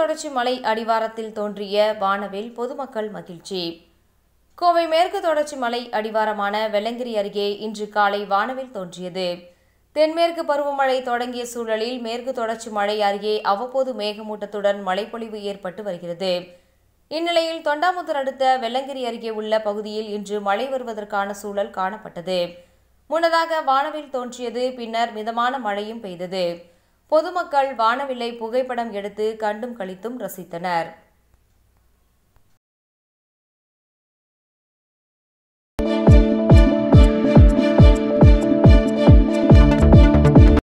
தொடர்ச்சி மலை அடிவாரத்தில் தோன்றிய வானவில் பொதுமக்கள் மகிழ்ச்சி கோவை மேற்கு தொடர்ச்சி மலை அடிவாரமான வெள்ளங்கிரி அருகே இன்று காலை வானவில் தோன்றியது தென்மேற்கு பருவமழை தொடங்கிய சூழலில் மேற்கு தொடர்ச்சி மழை அருகே அவ்வப்போது மேகமூட்டத்துடன் மழைப்பொழிவு ஏற்பட்டு வருகிறது இந்நிலையில் தொண்டாமுத்தூர் அடுத்த வெள்ளங்கிரி அருகே உள்ள பகுதியில் இன்று மழை வருவதற்கான சூழல் காணப்பட்டது முன்னதாக வானவில் தோன்றியது பின்னர் மிதமான மழையும் பெய்தது பொதுமக்கள் வானவில்லை புகைப்படம் எடுத்து கண்டும் களித்தும் ரசித்தனர்